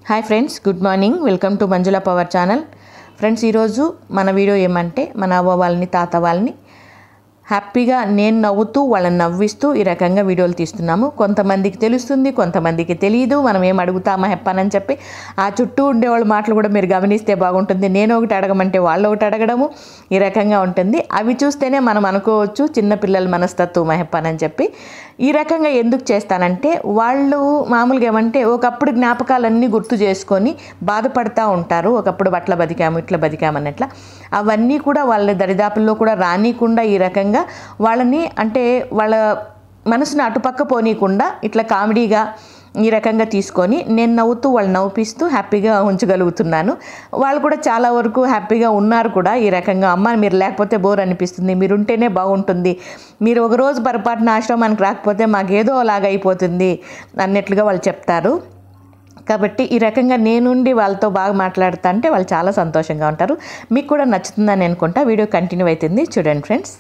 Hi friends good morning welcome to Manjula power channel friends ఈరోజు మన video ఏమంటే మన అవ్వ వాళ్ళని తాత వాళ్ళని హ్యాపీగా నేను నవ్వుతూ వాళ్ళని నవ్విస్తూ ఈ రకంగా వీడియోలు తీస్తున్నాము కొంతమందికి తెలుస్తుంది కొంతమందికి తెలియదు మనం ఏం అడుగుతామా హెప్పనని చెప్పి ఆ చుట్టూ ఉండేవాళ్ళ మాటలు కూడా మీరు గమనిస్తే బాగుంటుంది నేను ఒకటి అడగమంటే వాళ్ళు ఒకటి అడగడము ఈ రకంగా ఉంటుంది అవి చూస్తేనే మనం అనుకోవచ్చు చిన్నపిల్లల మనస్తత్వం హెప్పనని చెప్పి ఈ రకంగా ఎందుకు చేస్తానంటే వాళ్ళు మామూలుగా ఏమంటే ఒకప్పుడు జ్ఞాపకాలన్నీ గుర్తు చేసుకొని బాధపడతా ఉంటారు ఒకప్పుడు అట్లా బతికాము ఇట్లా బతికాము అన్నట్ల అవన్నీ కూడా వాళ్ళ దరిదాపుల్లో కూడా రానికుండా ఈ రకంగా వాళ్ళని అంటే వాళ్ళ మనసును అటుపక్క పోనీయకుండా ఇట్లా కామెడీగా ఈ రకంగా తీసుకొని నేను నవ్వుతూ వాళ్ళు నవ్విస్తూ హ్యాపీగా ఉంచగలుగుతున్నాను వాళ్ళు కూడా చాలా వరకు హ్యాపీగా ఉన్నారు కూడా ఈ రకంగా అమ్మ మీరు లేకపోతే బోర్ అనిపిస్తుంది మీరు ఉంటేనే బాగుంటుంది మీరు ఒక రోజు పొరపాటున ఆశ్రమానికి రాకపోతే మాకేదో అలాగ అయిపోతుంది అన్నట్లుగా వాళ్ళు చెప్తారు కాబట్టి ఈ రకంగా నేనుండి వాళ్ళతో బాగా మాట్లాడుతా అంటే వాళ్ళు చాలా సంతోషంగా ఉంటారు మీకు కూడా నచ్చుతుందని అనుకుంటా వీడియో కంటిన్యూ అవుతుంది చూడండి ఫ్రెండ్స్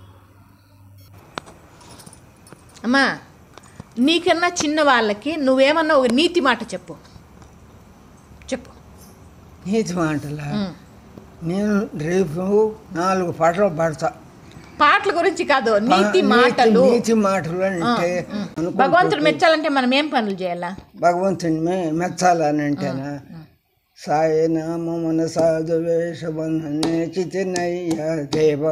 అమ్మా నీకన్నా చిన్న వాళ్ళకి నువ్వేమన్నా ఒక నీతి మాట చెప్పు చెప్పు నీతి మాటల నేను రేపు నాలుగు పాటలు పాడతా పాటల గురించి కాదు నీతి నీతి- మాటలు నీతి మాటలు అంటే అనుకో- భగవంతుడు మెచ్చాలంటే మనం ఏం పనులు చేయాలా భగవంతుని మె- మెచ్చాలని అంటేనా సాయి నామ మన సాధు వేషమన్నయ్య దేవ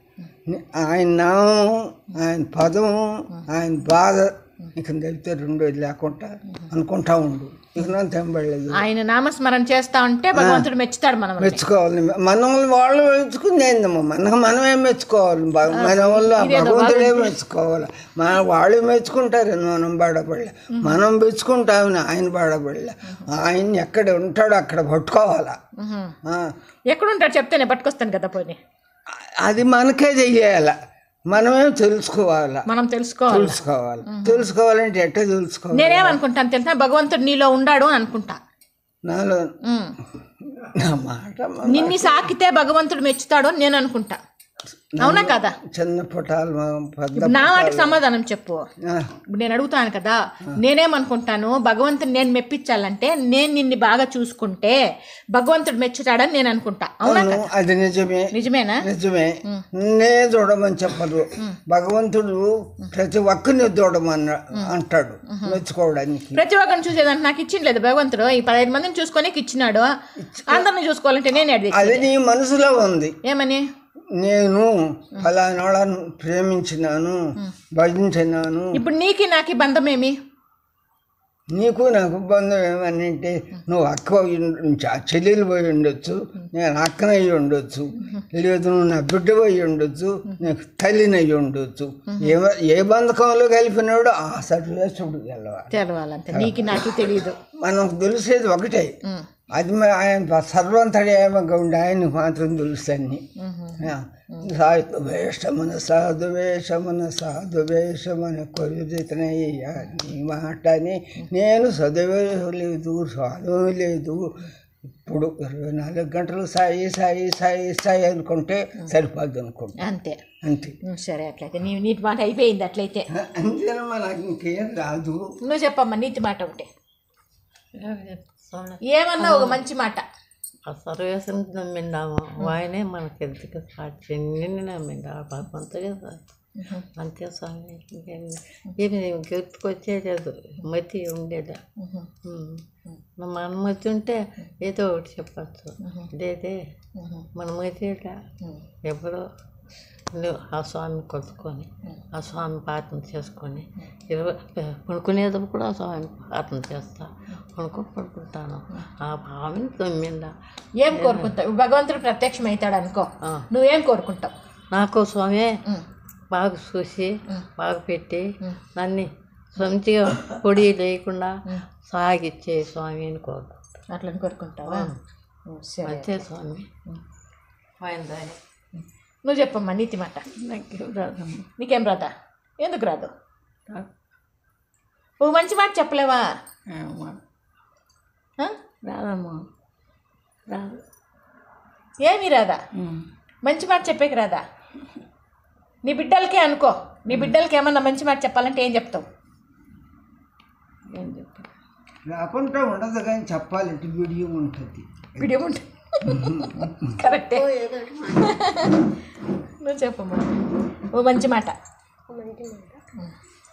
ఆయన నామం ఆయన పదం ఆయన బాధ ఇక తెలితే రెండు లేకుండా అనుకుంటా ఉండు ఇక నా తెంబడలేదు ఆయన నామస్మరణ చేస్తా ఉంటే భగవంతుడు మెచ్చుతాడు మనం మెచ్చుకోవాలి మనం వాళ్ళు మెచ్చుకుందేందమ్మా మనకు మనమే మెచ్చుకోవాలి భగ- మన వల్ల భగవంతుడే మెచ్చుకోవాలి మన వాళ్ళు మెచ్చుకుంటారు మనం బాడపడలే మనం మెచ్చుకుంటామని ఆయన బాడపడలే ఆయన ఎక్కడ ఉంటాడో అక్కడ పట్టుకోవాలా ఆ, ఎక్కడుంటాడు చెప్తేనే పట్టుకొస్తాను కదా పోనీ అది మనకే చెయ్యాల మనమే తెలుసుకోవాలా మనం తెలుసుకోవాలి తెలుసుకోవాలి తెలుసుకోవాలంటే ఎట్ట తెలుసుకోవాలి నేనేమనుకుంటాను తెలుసా భగవంతుడు నీలో ఉండాడు అని అనుకుంటా నాలో ఉమ్. నా మాట మా- నిన్ని సాకితే భగవంతుడు మెచ్చుతాడు అని నేను అనుకుంటా అవునా కదా చిన్న పుటాలు మా పెద్ద నా వాటికి సమాధానం చెప్పు ఆ, ఇప్పుడు నేను అడుగుతాను కదా నేనేమనుకుంటాను భగవంతుడు నేను మెప్పించాలంటే నేను నిన్ను బాగా చూసుకుంటే భగవంతుడు మెచ్చుతాడని నేను అనుకుంటా అవునా అవును, కదా అది నిజమే నిజమేనా నిజమే నే చూడమని చెప్పదు భగవంతుడు ప్రతి ఒక్కరిని చూడమన్న అంటాడు మెచ్చుకోవడానికి ప్రతి ఒక్కరిని చూసేదానికి నాకు ఇచ్చిండలేదు భగవంతుడు ఈ పదహైదు మందిని చూసుకొని ఇచ్చినాడు అందరిని చూసుకోవాలంటే నేను అడిగి అది నీ మనసులో ఉంది ఏమని నేను ఫలానాళ్ళను ప్రేమించినాను భజించినాను ఇప్పుడు నీకి నాకి బంధమేమి నీకు నాకు బంధం ఏమని అంటే నువ్వు అక్క అయి ఉండ- ఆ చెల్లెలు పోయి ఉండొచ్చు నేను అక్కన అయి ఉండొచ్చు లేదు నువ్వు నా బిడ్డ పోయి ఉండొచ్చు నీకు తల్లిని అయి ఉండొచ్చు ఏ ఏ బంధకంలో కలిపినాడో ఆ సర్వేశ్వరుడు గెలవాలి తెలవాలంటే నీకి నాకి తెలియదు మనకు తెలిసేది ఒకటే అది మ- ఆయన సర్వంతర్యామగా ఉండి ఆయనకు మాత్రం తెలుస్తాన్ని సాధు వేషమన సాధు వేషమన సాధు వేషమన కొలుదితనయ్యా నీ మాటని నేను చదివేలేదు చదువు లేదు ఇప్పుడు ఇరవై నాలుగు గంటలు సాయి సాయి సాయి సాయి అనుకుంటే సరిపోద్ది అనుకుంటా అంతే అంతే ఉం, సరే అట్లయితే నీ నీటి మాట అయిపోయింది అట్లయితే అంతేనమ్మా నాకు ఇంకేం రాదు నువ్వు చెప్పమ్మా నీతి మాట ఒకటి ఏమన్నా ఒక మంచి మాట ఆ సర్వేశ్వరం నమ్మిండాము ఆయనే మనకి ఎందుకు సాక్షి నిన్ను నమ్మిండు ఆ భగవంతుడే సాక్షి అంతే స్వామి ఇంకేమి ఏమి గుర్తుకొచ్చేలేదు మతి ఉండేదా మన మతి ఉంటే ఏదో ఒకటి చెప్పచ్చు లేదే మన మతి ఎప్పుడో నువ్వు ఆ స్వామిని కొలుచుకొని ఆ స్వామి ప్రార్థన చేసుకొని ఇరవై పడుకునేటప్పుడు కూడా ఆ స్వామిని ప్రార్థన చేస్తా పడుకో పడుకుంటాను ఆ భావిని తొమ్మిందా ఏం కోరుకుంటావు భగవంతుడు ప్రత్యక్షం అవుతాడు అనుకో ఆ. నువ్వేం కోరుకుంటావు నాకు స్వామి ఉం. బాగా చూసి బాగా పెట్టి నన్ను సొంతిగా పొడి లేకుండా సాగిచ్చే స్వామి అని కోరుకుంటాను అట్లని కోరుకుంటావా ఉం, సరే అంతే స్వామి ఆయన దయ. నువ్వు చెప్పమ్మా నీతి మాట నాకు రాదమ్మా నీకేం రాదా ఎందుకు రాదు రాదు. ఓ మంచి మాట చెప్పలేవా ఏమ్మా. ఆ? రాదమ్మా రాదు ఏమీ రాదా మంచి మాట చెప్పేకి రాదా నీ బిడ్డలకే అనుకో నీ బిడ్డలకి ఏమన్నా మంచి మాట చెప్పాలంటే ఏం చెప్తావు ఏం చెప్పాలి లేకుంటే ఉండదు కానీ చెప్పాలంటే వీడియో ఉంటుంది వీడియో ఉంటుంది కరెక్టే నువ్వు చెప్పమ్మా ఓ మంచి మాట మంచి మాట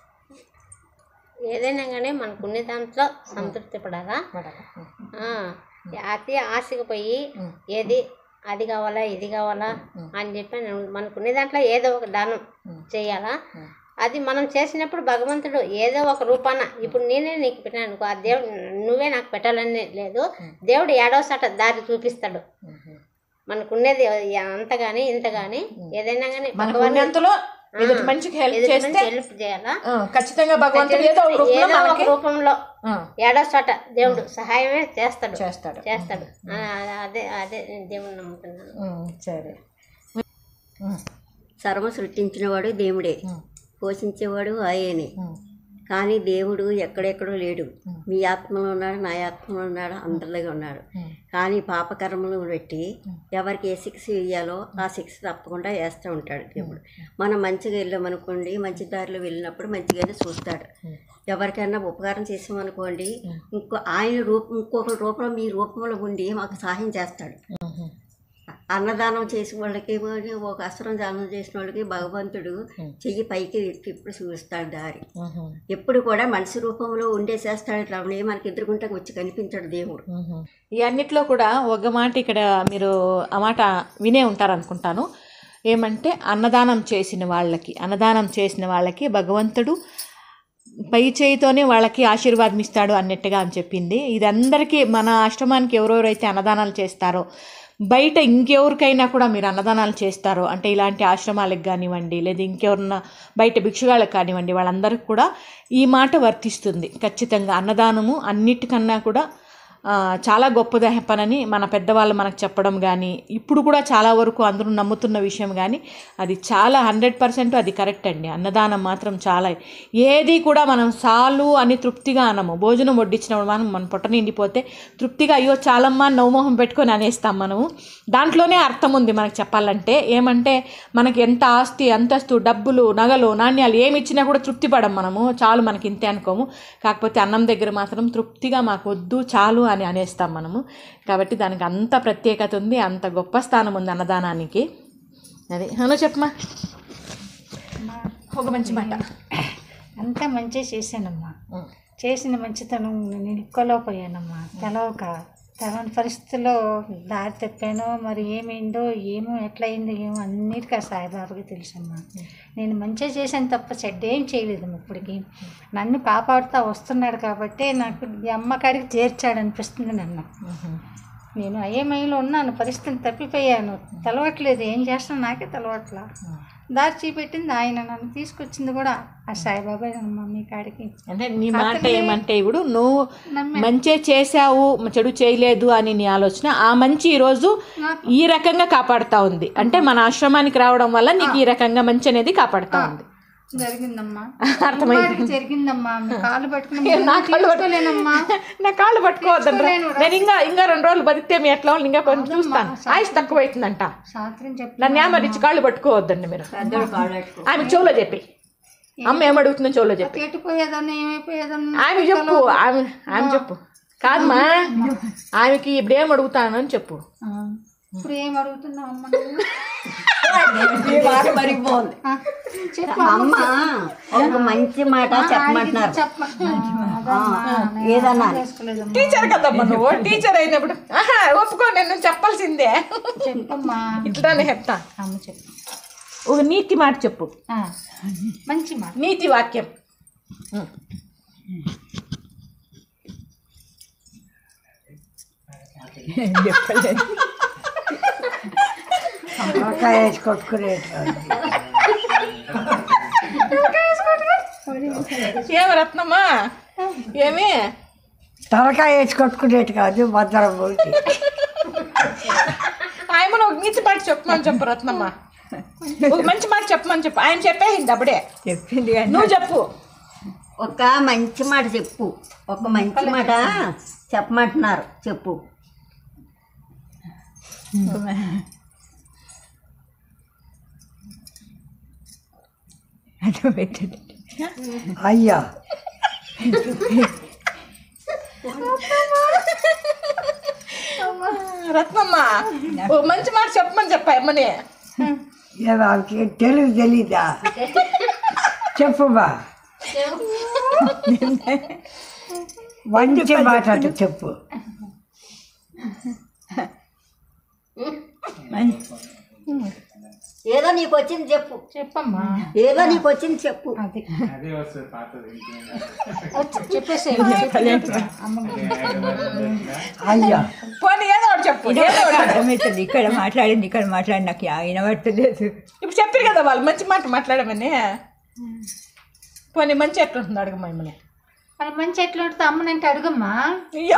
ఏదైనా కానీ మనకున్న దాంట్లో సంతృప్తి పడాలా ఆ, అతి ఆశకు పోయి ఏది అది కావాలా ఇది కావాలా అని చెప్పి నేను- మనకున్న దాంట్లో ఏదో ఒక దానం చేయాలా అది మనం చేసినప్పుడు భగవంతుడు ఏదో ఒక రూపాన ఇప్పుడు నేనే నీకు పెట్టాను అనుకో ఆ దేవుడు నువ్వే నాకు పెట్టాలని లేదు దేవుడు ఏడో సట దారి చూపిస్తాడు మనకున్నది అంత కానీ ఇంత కానీ ఏదైనా కానీ మనకు ఉన్నంతలో ఎదుటి మనిషికి హెల్ప్ చేస్తే హెల్ప్ చేయాలా ఆ, ఖచ్చితంగా భగవంతుడు ఏదో ఒక రూపంలో ఏదో ఒక మనకి రూపంలో ఆ, ఏడో చోట దేవుడు సహాయమే చేస్తాడు చేస్తాడు చేస్తాడు ఆ, అదే అదే నేను దేవుని నమ్ముతున్నాను ఉమ్, సరే సర్వ సృష్టించినవాడు దేవుడే పోషించేవాడు ఆయనే కానీ దేవుడు ఎక్కడెక్కడో లేడు మీ ఆత్మలో ఉన్నాడు నా ఆత్మలో ఉన్నాడు అందరిలో ఉన్నాడు కానీ పాపకర్మలు పెట్టి ఎవరికి ఏ శిక్ష వేయాలో ఆ శిక్ష తప్పకుండా వేస్తూ ఉంటాడు దేవుడు మనం మంచిగా వెళ్ళామనుకోండి మంచి దారిలో వెళ్ళినప్పుడు మంచిగానే చూస్తాడు ఎవరికైనా ఉపకారం చేసామనుకోండి ఇంకో ఆయన రూపం ఇంకొక రూపంలో మీ రూపంలో ఉండి మాకు సహాయం చేస్తాడు అన్నదానం చేసిన వాళ్ళకి ఒక అస్త్రం దానం చేసిన వాళ్ళకి భగవంతుడు చెయ్యి పైకి ఎత్తి ఇప్పుడు చూస్తాడు దారి ఎప్పుడు కూడా మనిషి రూపంలో ఉండేసేస్తాడు రమణి మనకి ఎదురుకుంటే వచ్చి కనిపించాడు దేవుడు ఈ అన్నిట్లో కూడా ఒక మాట ఇక్కడ మీరు ఆ మాట వినే ఉంటారు అనుకుంటాను ఏమంటే అన్నదానం చేసిన వాళ్ళకి అన్నదానం చేసిన వాళ్ళకి భగవంతుడు పై చేయితోనే వాళ్ళకి ఆశీర్వాదం ఇస్తాడు అన్నట్టుగా అని చెప్పింది ఇది అందరికీ మన ఆశ్రమానికి ఎవరెవరైతే అన్నదానాలు చేస్తారో బయట ఇంకెవరికైనా కూడా మీరు అన్నదానాలు చేస్తారో అంటే ఇలాంటి ఆశ్రమాలకు కానివ్వండి లేదా ఇంకెవరన్నా బయట భిక్షుగాళ్ళకి కానివ్వండి వాళ్ళందరికీ కూడా ఈ మాట వర్తిస్తుంది ఖచ్చితంగా అన్నదానము అన్నిటికన్నా కూడా ఆ, చాలా గొప్పది పనని మన పెద్దవాళ్ళు మనకు చెప్పడం కానీ ఇప్పుడు కూడా చాలా వరకు అందరూ నమ్ముతున్న విషయం కానీ అది చాలా హండ్రెడ్ పర్సెంట్ అది కరెక్ట్ అండి అన్నదానం మాత్రం చాలా ఏది కూడా మనం చాలు అని తృప్తిగా అనము భోజనం వడ్డించినప్పుడు మనం మన పొట్ట నిండిపోతే తృప్తిగా అయ్యో చాలమ్మా అని నవ్వుమోహం పెట్టుకొని అనేస్తాం మనము దాంట్లోనే అర్థం ఉంది మనకు చెప్పాలంటే ఏమంటే మనకి ఎంత ఆస్తి అంతస్తు డబ్బులు నగలు నాణ్యాలు ఏమి ఇచ్చినా కూడా తృప్తి పడం మనము చాలు మనకి ఇంతే అనుకోము కాకపోతే అన్నం దగ్గర మాత్రం తృప్తిగా మాకు వద్దు చాలు అని అనేస్తాం మనము కాబట్టి దానికి అంత ప్రత్యేకత ఉంది అంత గొప్ప స్థానం ఉంది అన్నదానానికి అది అవును చెప్పమా ఒక మంచి మాట అంతా మంచిగా చేశానమ్మా చేసిన మంచితనం నేను నిలుపుకోలేకపోయానమ్మా తెలవక తెలవని పరిస్థితుల్లో దారి తప్పానో మరి ఏమైందో ఏమో ఎట్లా అయిందో ఏమో అన్నిటికీ ఆ సాయిబాబాకి తెలుసమ్మా నేను మంచిగా చేశాను తప్ప చెడ్డ ఏం చేయలేదు ఇప్పటికి నన్ను కాపాడుతూ వస్తున్నాడు కాబట్టి నాకు ఈ అమ్మకాడికి చేర్చాడు అనిపిస్తుంది నన్ను నేను అయ్యమయ్యలో ఉన్నాను పరిస్థితిని తప్పిపోయాను తెలవట్లేదు ఏం చేస్తాను నాకే తెలవట్లా దారి చూపెట్టింది ఆయన నన్ను తీసుకొచ్చింది కూడా ఆ సాయిబాబా మమ్మీ కాడికి అంటే నీ మాట ఏమంటే ఇప్పుడు నువ్వు మంచి చేశావు చెడు చేయలేదు అని నీ ఆలోచన ఆ మంచి ఈరోజు ఈ రకంగా కాపాడుతా ఉంది అంటే మన ఆశ్రమానికి రావడం వల్ల నీకు ఈ రకంగా మంచి అనేది కాపాడుతా ఉంది జరిగిందమ్మా అర్థమైంది. అమ్మవారికి జరిగిందమ్మా మీ కాళ్ళు పట్టుకుని నా కాళ్ళు తీసుకోలేనమ్మా నా కాళ్ళు పట్టుకోవద్దండి నేను ఇంకా ఇంకా రెండు రోజులు బతికితే మీ ఎట్లా వాళ్ళు ఇంకా కొంచెం చూస్తాను ఆయుష్ తక్కువ అవుతుందంట శాస్త్రం చెప్పి నన్ను ఏమరిచి కాళ్ళు పట్టుకోవద్దండి మీరు ఆమె చెవులో చెప్పి అమ్మ ఏమడుగుతుందో చెవులో చెప్పి ఎటుపోయేదన్నా ఏమైపోయేదన్నా ఆమె చెప్పు ఆమె ఆమె చెప్పు కాదమ్మా ఆమెకి ఇప్పుడు ఏం అడుగుతాను అని చెప్పు ఆ, ఇప్పుడు ఏం అడుగుతున్నావు అమ్మ మరి బాగుంది ఆ, చెప్పు అమ్మ ఒక మంచి మాట చెప్పమంటున్నారు ఆ, ఏదన్నా టీచర్ కదమ్మా నువ్వు టీచర్ అయినప్పుడు ఆహా, ఒప్పుకో నేను చెప్పాల్సిందే చెప్పమ్మా ఇట్లానే చెప్తా అమ్మ చెప్పు ఒక నీతి మాట చెప్పు ఆ, మంచి మాట నీతి వాక్యం ఉం. తలకాయ వేసి కొట్టుకునేది ఏమి రత్నమ్మా ఏమి తలకాయ వేసి కొట్టుకునేది కాదు భద్రం పోటీ ఆయన ఒక నీతి మాట చెప్పమని చెప్పు రత్నమ్మ ఒక మంచి మాట చెప్పమని చెప్పు ఆయన చెప్పేసింది అప్పుడే చెప్పింది కానీ నువ్వు చెప్పు ఒక మంచి మాట చెప్పు ఒక మంచి మాట చెప్పమంటున్నారు చెప్పు అయ్యా రత్నమ్మ ఓ మంచి మాట చెప్పమని చెప్పా అమ్మని ఏ వాళ్ళకి తెలుగు తెలీదా చెప్పుబా మంచి మాట అటు చెప్పు ఏదో నీకు వచ్చింది చెప్పు చెప్పమ్మా ఏదో నీకు వచ్చింది చెప్పు అది వచ్చి చెప్పేసి అయ్యా పోనీ ఏదో ఒకటి చెప్పు ఏదో ఒకటి. అర్థమవుతుంది ఇక్కడ మాట్లాడింది ఇక్కడ మాట్లాడి నాకు వినబట్టలేదు ఇప్పుడు చెప్పారు కదా వాళ్ళు మంచి మాట మాట్లాడమని పోనీ మంచి ఎట్లుంటుంది అడుగు మమ్మల్ని మరి మంచి ఎట్లా ఉంటుంది అమ్మనంటే అడుగమ్మా అయ్యో.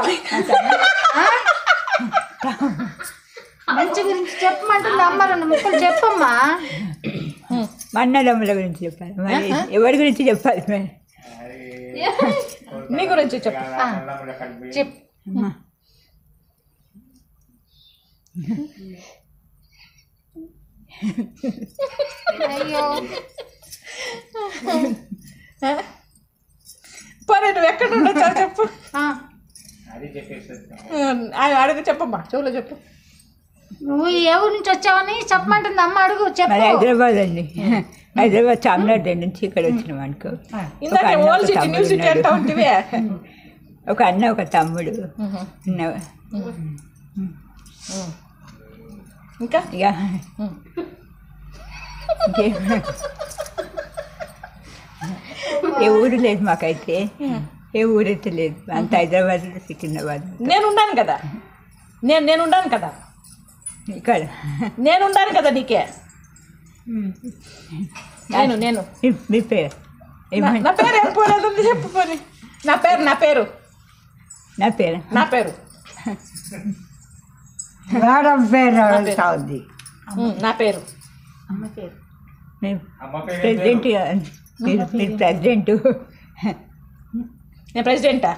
మంచి గురించి చెప్పమంటుంది అమ్మ రెండు ముక్కలు చెప్పమ్మా మా అన్నదమ్ముల గురించి చెప్పాలి మరి ఎవరి గురించి చెప్పాలి మరి నీ గురించి చెప్పు చెప్పు అయ్యో పోనీ నువ్వు ఎక్కడ ఉండొచ్చా చెప్పు ఆ, ఆయన అడుగు చెప్పమ్మా చెవులో చెప్పు నువ్వు ఏ ఊరు నుంచి వచ్చావని చెప్పమంటుంది అమ్మ అడుగు మరి చెప్పు హైదరాబాద్ అండి హైదరాబాద్ చామనాడు నుంచి ఇక్కడ వచ్చినాం అనుకో ఇందాక అన్న, ఓల్డ్ ఒక సిటీ న్యూ తమ్ముడు సిటీ అంటా ఉన్నాడు. ఉంటివే ఒక అన్న ఒక తమ్ముడు ఉన్నావు ఇంకా ఇక ఇంకేం- ఏ ఊరు లేదు మాకైతే ఏ ఊరైతే లేదు అంత హైదరాబాద్ సికింద్రాబాద్ నేను ఉన్నాను కదా నేను నేను ఉన్నాను కదా ఇక్కడ నేను ఉన్నాను కదా నీకే నేను నేను మీ- మీ పేరు నా- ఏమని నా పేరు ఏం పోలేదు చెప్పు పోనీ నా పేరు నా పేరు నా పేరు నా పేరు మేడం పేరు అడుగుతా ఉంది ఉమ్, నా పేరు మేము ప్రెసిడెంట్ మీరు మీరు ప్రెసిడెంట్ నేను ప్రెసిడెంటా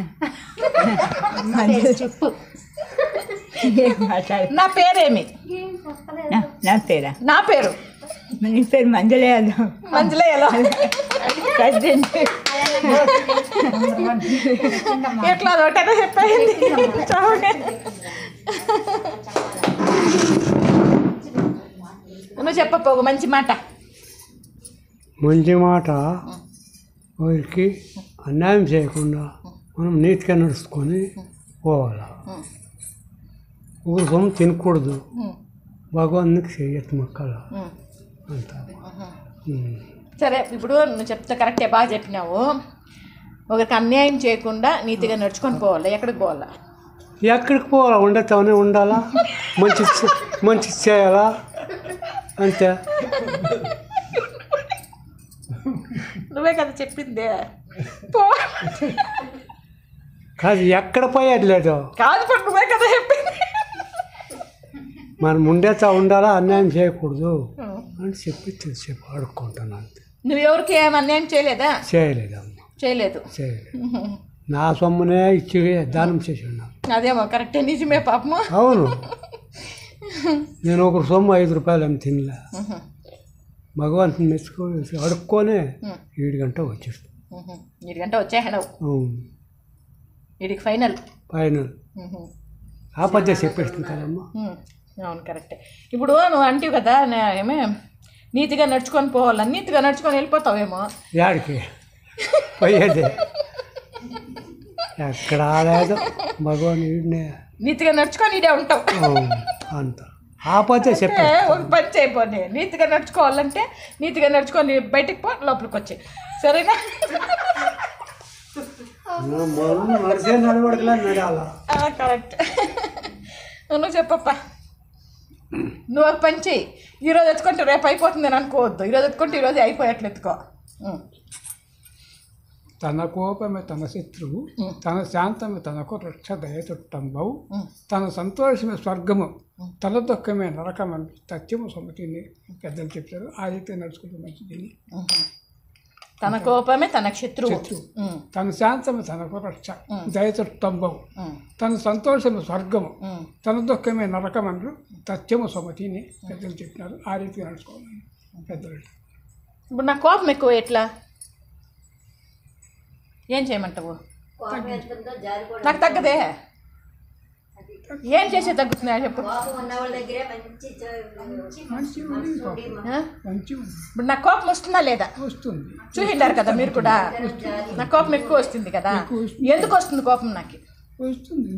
చెప్పు ఏం మాట్లాడు నా పేరేమి నా- నా పేరా నా పేరు నీ పేరు మంజుల యాదవ్ మంచిలే ఎలా ప్రెసిడెంట్ ఎట్లా ఒకటే చెప్పేయండి చావునే. నువ్వు చెప్పప్ప ఒక మంచి మాట మంచి మాట వారికి అన్యాయం చేయకుండా మనం నీట్గా నడుచుకొని పోవాలి ఊరు సొమ్ము తినకూడదు భగవానికి చెయ్యొచ్చు మొక్కలు అంత ఉమ్. సరే ఇప్పుడు నువ్వు చెప్తే కరెక్టే బాగా చెప్పినావు ఒకరికి అన్యాయం చేయకుండా నీతిగా నడుచుకొని పోవాలి ఎక్కడికి పోవాలా ఎక్కడికి పోవాలా ఉండేతోనే ఉండాలా మంచి చే- మంచి చేయాలా అంతే నువ్వే కదా చెప్పిందే పో కాదు ఎక్కడ పోయేది లేదు కాదు పో నువ్వే కదా చెప్పింది మనం ఉండేతా ఉండాలా అన్యాయం చేయకూడదు అని చెప్పి చెప్పి అడుక్కుంటాను అంతే నువ్వు ఎవరికి ఏం అన్యాయం చేయలేదా చేయలేదమ్మా చేయలేదు చేయలేదు నా సొమ్మునే ఇచ్చి దానం చేసి ఉన్నాను అదేమో కరెక్టే నిజమే పాపము అవును నేను ఒకరు సొమ్ము ఐదు రూపాయలు ఏమి తినలే భగవంతుని మెచ్చుకో అడుక్కొనే ఏడు గంట వచ్చేస్తాను ఏడు గంట వచ్చేసావు వీడికి ఫైనల్ ఫైనల్ ఆపత్య చెప్పేస్తుంది కదమ్మా అవును కరెక్టే ఇప్పుడు నువ్వు అంటివి కదా నే- ఏమే నీతిగా నడుచుకొని పోవాలని నీతిగా నడుచుకొని వెళ్ళిపోతావేమో యాడికి పోయేది ఎక్కడ లేదు భగవాన్ ఈడనే నీతిగా నడుచుకొని ఇడే ఉంటావు అవును, అంత ఆపత్య చెప్పే ఏ, ఒక పని చేయపోని నీతిగా నడుచుకోవాలంటే నీతిగా నడుచుకొని బయటికి పో లోపలికి వచ్చి సరేనా నడిచే నడవడకలా నడాలా ఆ, కరెక్ట్ నువ్వు చెప్పప్పా నువ్వు ఒక పని చెయ్యి ఈరోజు ఎత్తుకుంటే రేపు అయిపోతుంది అని అనుకోవద్దు ఈరోజు ఎత్తుకుంటే ఈరోజు అయిపోయేట్లు ఎత్తుకో ఉం. తన కోపమే తన శత్రువు తన శాంతమే తనకు రక్ష దయచుట్టంబవు తన సంతోషమే స్వర్గము తన దుఃఖమే నరకమని సత్యము సొమతిని పెద్దలు చెప్పారు ఆ రీతి నడుచుకుంటే మంచిది తన కోపమే తన శత్రువు శత్రువు. ఉం. తన శాంతమే తనకు రక్ష దయచుట్టంబవు ఉం. తన సంతోషమే స్వర్గము ఉం. తన దుఃఖమే నరకమని సత్యము సొమతిని పెద్దలు చెప్పినారు ఆ రీతిగా నడుచుకోవాలని పెద్దలు ఇప్పుడు నా కోపం ఎక్కువ ఎట్లా ఏం చేయమంటావు కోపం ఎంత ఉందో జారి కూడా నాకు తగ్గదే ఏం చేసే తగ్గుతున్నాయా చెప్పు కోపం ఉన్న వాళ్ళ దగ్గరే మంచి జ- మనసు ఉండి ఆ? మంచి ఇప్పుడు నాకు కోపం వస్తుందా లేదా వస్తుంది చూసిండారు కదా మీరు కూడా నాకు కోపం ఎక్కువ వస్తుంది కదా ఎందుకు వస్తుంది కోపం నాకు వస్తుంది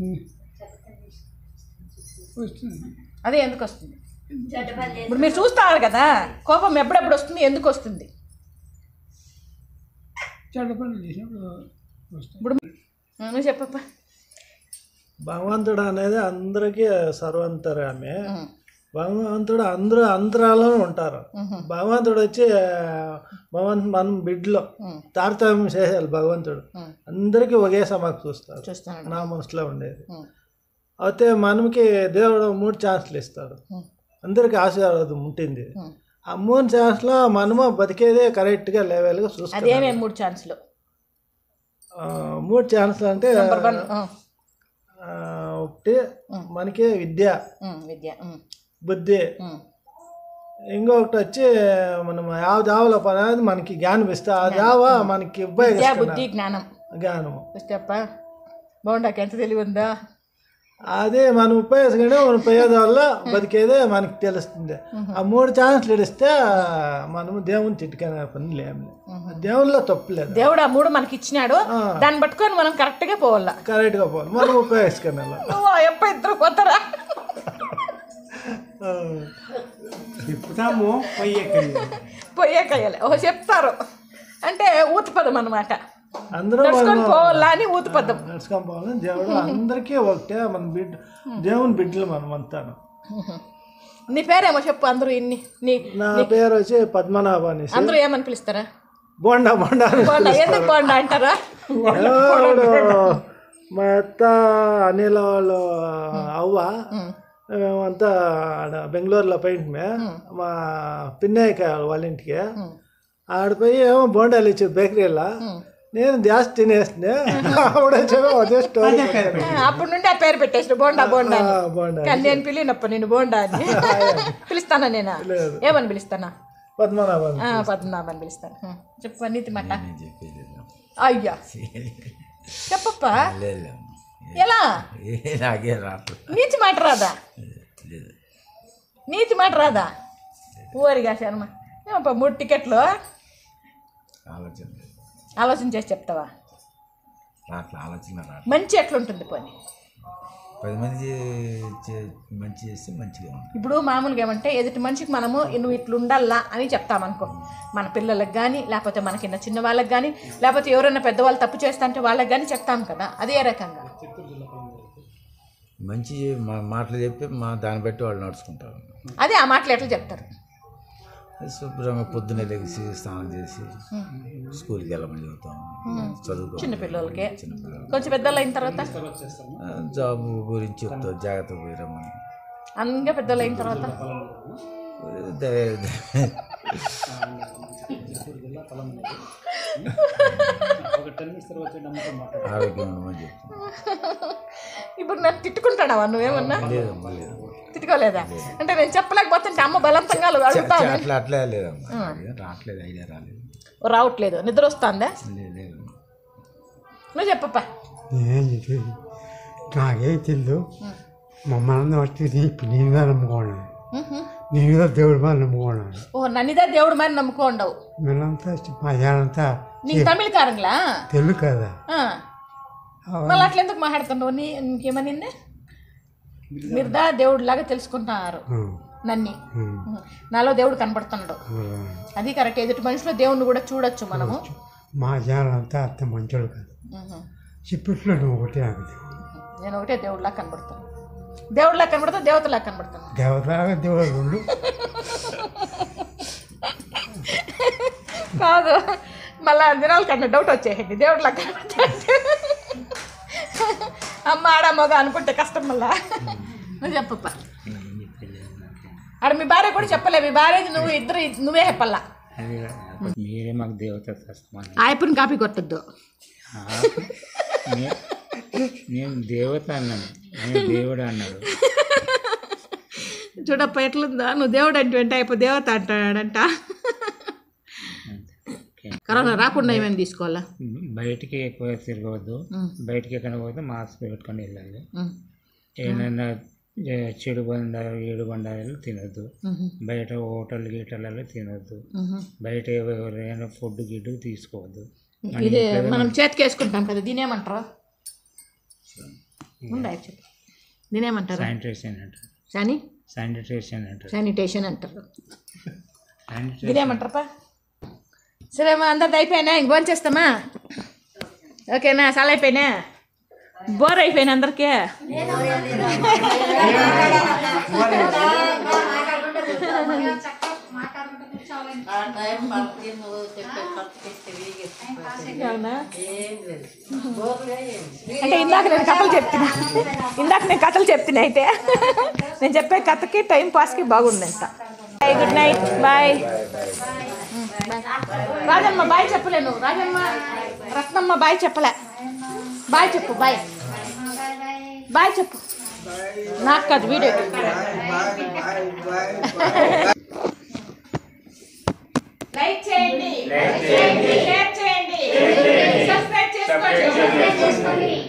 వస్తుంది అదే ఎందుకు వస్తుంది చెడ్డ పని చేసి ఇప్పుడు మీరు చూస్తారు కదా కోపం ఎప్పుడెప్పుడు వస్తుంది ఎందుకు వస్తుంది చెడ్డ పనులు చేసినప్పుడు వస్తుంది ఇప్పుడు ఆ, నువ్వు చెప్పప్ప భగవంతుడు అనేది అందరికీ సర్వంతరామే భగవంతుడు అందరూ అంతరాలో ఉంటారు భగవంతుడు వచ్చి భగవంతు మనం బిడ్డలో తారతమ్యం చేసేయాలి భగవంతుడు అందరికీ ఒకే సమాకు చూస్తారు చూస్తున్నాడు నా మనసులో ఉండేది అయితే మనకి దేవుడు మూడు ఛాన్స్లు ఇస్తాడు అందరికి ఆశీర్వాదం ఉంటుంది ఆ మూడు ఛాన్స్లో మనము బతికేదే కరెక్ట్గా లెవెల్గా చూసుకోవాలి అదేమేమి మూడు ఛాన్స్లు ఆ, మూడు ఛాన్స్లు అంటే నెంబర్ వన్ ఆ, ఆ, ఒకటి మనకి విద్య ఉమ్, విద్య ఉమ్, బుద్ధి ఉమ్, ఇంకొకటి వచ్చి మనం యావ జావలో పని అనేది మనకి జ్ఞానం ఇస్తే ఆ జావ మనకి విద్య ఉపయోగిస్తున్నా బుద్ధి జ్ఞానం జ్ఞానము చెప్ప బాగుండాక ఎంత తెలివి ఉందా అదే మనం ఉపయోగించుకుంటే మనం పోయేది వల్ల బతికేదే మనకి తెలుస్తుంది ఆ మూడు ఛాన్స్లు ఇడిస్తే మనము దేవుని తిట్టుకునే పని లేము దేవునిలో తప్పులేదు దేవుడు ఆ మూడు మనకి ఇచ్చినాడు దాన్ని పట్టుకొని మనం కరెక్ట్ గా పోవాలా కరెక్ట్గా పోవాలి మనం ఉపయోగించుకునే నువ్వు ఎప్ప ఇద్దరు పోతారా తిప్పుతాము పొయ్యి ఎక్కింది పోయే కయ్యాలి ఓ చెప్తారు అంటే ఊతపదం అనమాట అందరూ నడుచుకొని పోవాలా అని ఊతపదం నడుచుకొని పోవాలి దేవుడు అందరికీ ఒకటే మన బిడ్డ దేవుని బిడ్డలు మనం అంతాను నీ పేరేమో చెప్పు అందరూ ఇన్ని నీ నా పేరు వచ్చి పద్మనాభ అనేసి అందరూ ఏమని పిలుస్తారా బోండా బోండా అని బోండా ఎందుకు బోండా అంటారా ఎవడు మా అత్త అనిల వాళ్ళు అవ్వ మేమంతా ఆడ బెంగళూరులో పోయింటిమే మా పిన్నయ్యక వాళ్ళ ఇంటికి ఆడిపోయి ఏమో బోండాలు ఇచ్చి బేకరీలో నేను జాస్తి తినేస్తుండే ఆవిడ వచ్చేమో అదే స్టోరీ అప్పటి నుండి ఆ పేరు పెట్టేసిన బోండా బోండా అని. బోండా కానీ నేను పిలినప్ప నేను బోండా అని పిలుస్తానా నేను ఏమని పిలుస్తానా పద్మనాభన్ ఆ, పద్మనాభని పిలుస్తాను హ్మ్. చెప్పు నీతి మాట అయ్యా చెప్పప్ప ఎలా నాకే రాదు నీతి మాట రాదా నీతి మాట రాదా ఊరిగా శర్మ ఏమప్ప మూడు టికెట్లు ఆలోచన లేదు. ఆలోచన చేసి చెప్తావా రాట్ల ఆలోచన రాట్ల మంచి ఎట్లుంటుంది పోనీ పది మంది చే- మంచి చేస్తే మంచిగా ఉంటుంది ఇప్పుడు మామూలుగా ఏమంటే ఎదుటి మనిషికి మనము నువ్వు ఇట్లా ఉండాలా అని చెప్తామనుకో మన పిల్లలకు కానీ లేకపోతే మనకిన్న చిన్న వాళ్ళకి కానీ లేకపోతే ఎవరైనా పెద్దవాళ్ళు తప్పు చేస్తా అంటే వాళ్ళకి కానీ చెప్తాం కదా అదే రకంగా మంచి మా మాటలు చెప్పి మా దాన్ని బట్టి వాళ్ళు నడుచుకుంటారు అదే ఆ మాటలు ఎట్లా చెప్తారు శుభ్రంగా పొద్దున్నే లెగిసి స్నానం చేసి స్కూల్కి వెళ్ళమని చెబుతాం చదువుకో చిన్న పిల్లలకి చిన్నపిల్లలు కొంచెం పెద్దలు అయిన తర్వాత జాబ్ గురించి చెప్తాం జాగ్రత్త పోయిరమ్మని అంగా పెద్దలు అయిన తర్వాత దే- ఆరోగ్యం ఉండమని చెప్తాం ఇప్పుడు నన్ను తిట్టుకుంటాడావా నువ్వేమన్నా లేదమ్మా లేదు తిట్టుకోలేదా అంటే నేను చెప్పలేకపోతుంటే అమ్మ బలవంతంగా అడుగుతాను అట్లా అట్లే లేదమ్మా ఏం రావట్లేదు ఐడియా రాలేదు రావట్లేదు నిద్ర వస్తుందా లేదు లేదు నువ్వు చెప్పప్ప నేనేం చెప్పేది నాకేం తెలియదు మమ్మల్ని బట్టి నీ మీద నమ్ముకున్నాను నీ మీద దేవుడి మీద నమ్ముకున్నాను ఓ నన్నిదే దేవుడు మరి నమ్ముకోండవు మేమంతా మధ్యాహ్నంతా నీకు తమిళ కారంలా తెలుగు కదా ఆ. మళ్ళీ అట్లా ఎందుకు మాట్లాడుతున్నావు నీ ఇంకేమనింది మీరుదా దేవుడిలాగా తెలుసుకుంటున్నారు నన్ని నాలో దేవుడు కనబడుతున్నాడు అది కరెక్ట్ ఎదుటి మనిషిలో దేవుణ్ణి కూడా చూడొచ్చు మనము మా జనాలంతా అంత మంచోళ్ళు కాదు చెప్పిట్లో నువ్వు ఒకటి నాకు దేవుడు నేను ఒకటే దేవుడిలా కనబడుతాను దేవుడిలా కనబడతా దేవతలా కనబడతాను దేవతలాగా దేవుడు రెండు కాదు మళ్ళా దినాల కన్నా డౌట్ వచ్చేయండి దేవుడిలా కనబడతా అమ్మ ఆడ మగ అనుకుంటే కష్టం మళ్ళా నువ్వు చెప్పప్ప ఆడ మీ భార్య కూడా చెప్పలే మీ భార్య నువ్వు ఇద్దరు నువ్వే చెప్పల్లా మీరే మాకు దేవత సమానం ఆయప్పని కాపీ కొట్టద్దు నే- నేను దేవత అన్నాను ఆయన దేవుడు అన్నాడు చూడప్ప ఎట్లుందా నువ్వు దేవుడు అంటే వెంట అయిపో దేవత అంటాడంట కరోనా రాకుండా ఏమేమి తీసుకోవాలా బయటికి ఎక్కువ తిరగవద్దు మ్మ్. బయటికి ఎక్కడ పోతే మాస్క్ పెట్టుకొని వెళ్ళాలి మ్మ్. ఏమైనా ఏ, చెడు బండాలు ఏడు బండాలు తినొద్దు మ్మ్. బయట హోటల్ గీటలలో తినొద్దు మ్మ్. బయట ఎవరైనా ఫుడ్ గిడ్డు తీసుకోవద్దు మన ఇది ఇంట్లోనే మనం చేతికి వేసుకుంటాం కదా దీని ఏమంటారు ఉండే చెప్పు దీని ఏమంటారు శానిటేషన్ అంటారు శాని శానిటేషన్ అంటారు శానిటేషన్ అంటారు శానిటేషన్ దీని ఏమంటారప్పా సరే అమ్మా అందరిది అయిపోయినా ఇంక భోజనం చేస్తామా ఓకేనా చాలా అయిపోయినా బోర్ అయిపోయినా అందరికీ ఆ టైం మనకి నువ్వు చెప్పే ఖర్చుకి తిరిగి అవునా ఏం లేదు బోర్లే ఏం లేదు. అంటే ఇందాక నేను కథలు చెప్తున్నా ఇందాక నేను కథలు చెప్తున్నా అయితే నేను చెప్పే కథకి టైం పాస్కి బాగుందంట bye good night bye Rajamma bye చెప్పలేను రాజమ్మ రత్నమ్మ బాయ్ చెప్పలే బాయ్ చెప్పు బాయ్ బాయ్ చెప్పు నాకు కాదు వీడియో లైక్ చేయండి షేర్ చేయండి సబ్స్క్రైబ్ చేసుకోండి